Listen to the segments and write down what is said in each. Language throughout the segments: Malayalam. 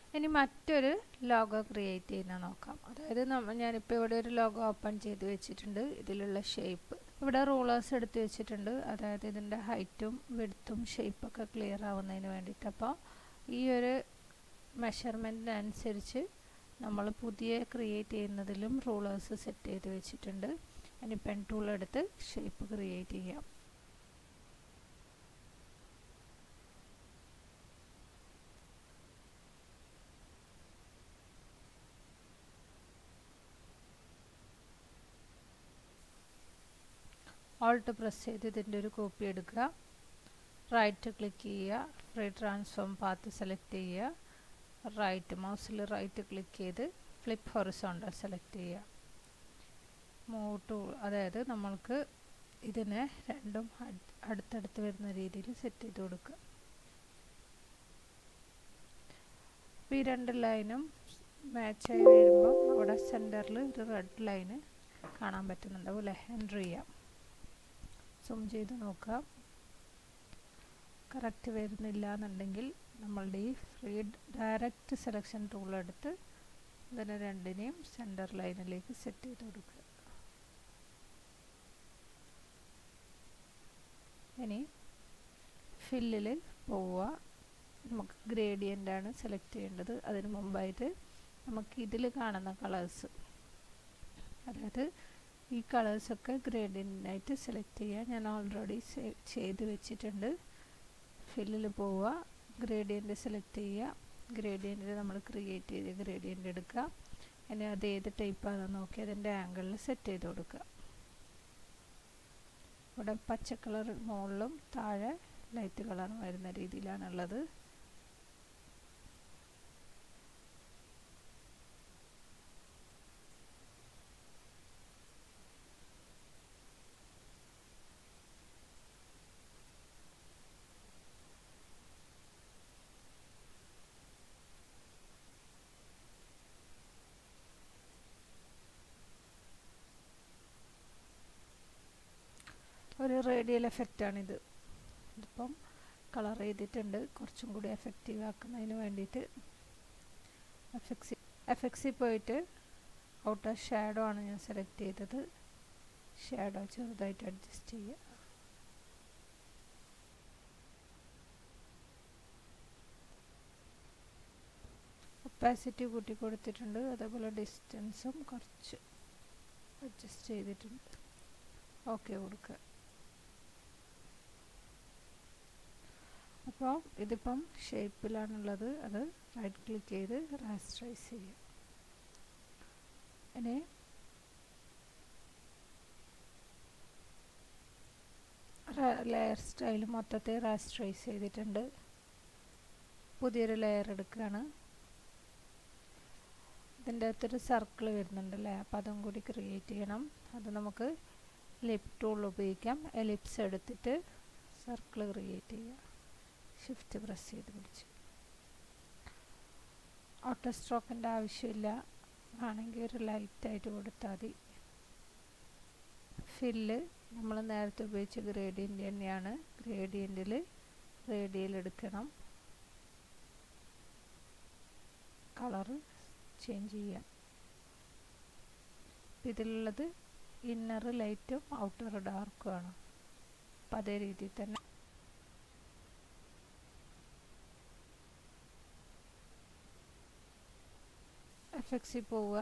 ഇനി മറ്റൊരു ലോഗോ ക്രിയേറ്റ് ചെയ്യുന്ന നോക്കാം അതായത് നമ്മൾ ഞാനിപ്പോൾ ഇവിടെ ഒരു ലോഗോ ഓപ്പൺ ചെയ്ത് വെച്ചിട്ടുണ്ട് ഇതിലുള്ള ഷേപ്പ് ഇവിടെ റൂളേഴ്സ് എടുത്ത് വെച്ചിട്ടുണ്ട് അതായത് ഇതിൻ്റെ ഹൈറ്റും വിടുത്തും ഷേപ്പൊക്കെ ക്ലിയർ ആവുന്നതിന് വേണ്ടിയിട്ട് അപ്പോൾ ഈ ഒരു മെഷർമെൻറ്റിനനുസരിച്ച് നമ്മൾ പുതിയ ക്രിയേറ്റ് ചെയ്യുന്നതിലും റൂളേഴ്സ് സെറ്റ് ചെയ്ത് വെച്ചിട്ടുണ്ട് ഇനി പെൻ ടൂൾ എടുത്ത് ഷേപ്പ് ക്രിയേറ്റ് ചെയ്യാം ഓൾട്ട് പ്രസ് ചെയ്ത് ഇതിൻ്റെ ഒരു കോപ്പി എടുക്കുക റൈറ്റ് ക്ലിക്ക് ചെയ്യുക ഫ്രീ ട്രാൻസ്ഫോം പാത്ത് സെലക്ട് ചെയ്യുക റൈറ്റ് മൗസിൽ റൈറ്റ് ക്ലിക്ക് ചെയ്ത് ഫ്ലിപ്പ് ഹൊറിസോണ്ടൽ സെലക്ട് ചെയ്യുക മൂവ് ടൂൾ അതായത് നമ്മൾക്ക് ഇതിനെ രണ്ടും അടുത്തടുത്ത് വരുന്ന രീതിയിൽ സെറ്റ് ചെയ്ത് കൊടുക്കുക ഈ രണ്ട് ലൈനും മാച്ചായി വരുമ്പോൾ അവിടെ സെൻറ്ററിൽ ഒരു റെഡ് ലൈന് കാണാൻ പറ്റുന്നുണ്ടാവും അല്ലേ എൻ്റർ ചെയ്യാം സൂം ചെയ്ത് നോക്കാം കറക്റ്റ് വരുന്നില്ല എന്നുണ്ടെങ്കിൽ നമ്മളുടെ ഈ ഫ്രീ ഡയറക്റ്റ് സെലക്ഷൻ ടൂൾ എടുത്ത് ഇതിനെ രണ്ടിനെയും സെൻറ്റർ ലൈനിലേക്ക് സെറ്റ് ചെയ്ത് കൊടുക്കുക ഇനി ഫില്ലിൽ പോവുക നമുക്ക് ഗ്രേഡിയൻ്റ് ആണ് സെലക്ട് ചെയ്യേണ്ടത് അതിന് മുമ്പായിട്ട് നമുക്ക് ഇതിൽ കാണുന്ന കളേഴ്സ് അതായത് ഈ കളേഴ്സൊക്കെ ഗ്രേഡിയൻ്റായിട്ട് സെലക്ട് ചെയ്യുക ഞാൻ ഓൾറെഡി ചെയ്ത് വെച്ചിട്ടുണ്ട് ഫില്ലിൽ പോവുക ഗ്രേഡിയൻ്റ് സെലക്ട് ചെയ്യുക ഗ്രേഡിയൻറ്റിൽ നമ്മൾ ക്രിയേറ്റ് ചെയ്ത് ഗ്രേഡിയൻ്റ് എടുക്കുക ഇനി അത് ഏത് ടൈപ്പാണെന്ന് നോക്കി അതിൻ്റെ ആംഗിളിൽ സെറ്റ് ചെയ്ത് കൊടുക്കുക ഇവിടെ പച്ച കളർ മുകളിലും താഴെ ലൈറ്റ് കളറും വരുന്ന രീതിയിലാണുള്ളത് ഒരു റേഡിയൽ എഫക്റ്റാണിത് ഇതിപ്പം കളർ ചെയ്തിട്ടുണ്ട് കുറച്ചും കൂടി എഫക്റ്റീവ് ആക്കുന്നതിന് വേണ്ടിയിട്ട് എഫക്സി എഫക്സിൽ പോയിട്ട് ഔട്ടർ ഷാഡോ ആണ് ഞാൻ സെലക്ട് ചെയ്തത് ഷാഡോ ചെറുതായിട്ട് അഡ്ജസ്റ്റ് ചെയ്യുക ഒപ്പാസിറ്റി കൂട്ടി കൊടുത്തിട്ടുണ്ട് അതേപോലെ ഡിസ്റ്റൻസും കുറച്ച് അഡ്ജസ്റ്റ് ചെയ്തിട്ടുണ്ട് ഓക്കെ കൊടുക്കുക അപ്പോൾ ഇതിപ്പം ഷേപ്പിലാണുള്ളത് അത് റൈറ്റ് ക്ലിക്ക് ചെയ്ത് റാസ്റ്ററൈസ് ചെയ്യുക ഇനി ലെയർ സ്റ്റൈൽ മൊത്തത്തിൽ റാസ്റ്ററൈസ് ചെയ്തിട്ടുണ്ട് പുതിയൊരു ലെയർ എടുക്കുകയാണ് ഇതിൻ്റെ അകത്തൊരു സർക്കിൾ വരുന്നുണ്ടല്ലേ അപ്പോൾ അതും കൂടി ക്രിയേറ്റ് ചെയ്യണം അത് നമുക്ക് ലിപ് ടൂൾ ഉപയോഗിക്കാം എലിപ്സ് എടുത്തിട്ട് സർക്കിൾ ക്രിയേറ്റ് ചെയ്യുക ഷിഫ്റ്റ് പ്രസ് ചെയ്ത് പിടിച്ച് ഓട്ടോ സ്ട്രോക്കിൻ്റെ ആവശ്യമില്ല ആണെങ്കിൽ ഒരു ലൈറ്റായിട്ട് കൊടുത്താൽ മതി ഫില്ല് നമ്മൾ നേരത്തെ ഉപയോഗിച്ച ഗ്രേഡിയൻ്റ് തന്നെയാണ് ഗ്രേഡിയൻറ്റിൽ റേഡിയൽ എടുക്കണം കളറ് ചേഞ്ച് ചെയ്യാം ഇതിലുള്ളത് ഇന്നർ ലൈറ്റും ഔട്ടർ ഡാർക്കും ആണ് അപ്പം അതേ രീതിയിൽ തന്നെ എഫക്സിൽ പോവുക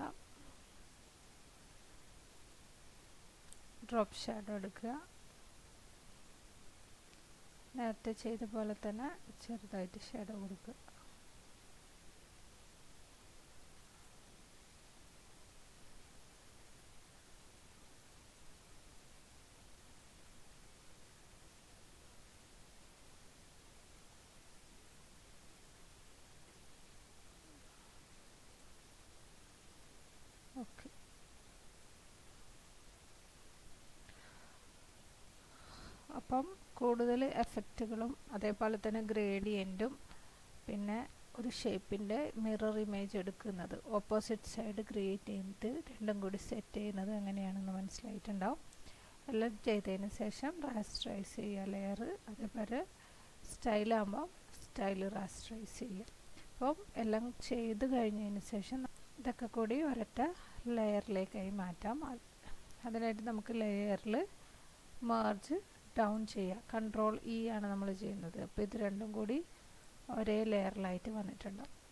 ഡ്രോപ്പ് ഷാഡോ എടുക്കുക നേരത്തെ ചെയ്ത പോലെ തന്നെ ചെറുതായിട്ട് ഷാഡോ കൊടുക്കുക ഓക്കെ അപ്പം കൂടുതൽ എഫക്റ്റുകളും അതേപോലെ തന്നെ ഗ്രേഡിയൻറ്റും പിന്നെ ഒരു ഷേപ്പിൻ്റെ മിറർ ഇമേജ് എടുക്കുന്നത് ഓപ്പോസിറ്റ് സൈഡ് ക്രിയേറ്റ് ചെയ്തിട്ട് രണ്ടും കൂടി സെറ്റ് ചെയ്യുന്നത് എങ്ങനെയാണെന്ന് മനസ്സിലായിട്ടുണ്ടാവും എല്ലാം ചെയ്തതിന് ശേഷം റാസ്റ്ററൈസ് ചെയ്യുക ലെയർ അതേപോലെ സ്റ്റൈലാകുമ്പോൾ സ്റ്റൈൽ റാസ്റ്ററൈസ് ചെയ്യുക അപ്പം എല്ലാം ചെയ്ത് കഴിഞ്ഞതിന് ശേഷം ഇതൊക്കെ കൂടി ഒരൊറ്റ ലെയറിലേക്കായി മാറ്റാം അതിനായിട്ട് നമുക്ക് ലെയറിൽ മാർജ് ഡൗൺ ചെയ്യാം കൺട്രോൾ ഇ ആണ് നമ്മൾ ചെയ്യുന്നത് അപ്പോൾ ഇത് രണ്ടും കൂടി ഒരേ ലെയറിലായിട്ട് വന്നിട്ടുണ്ട്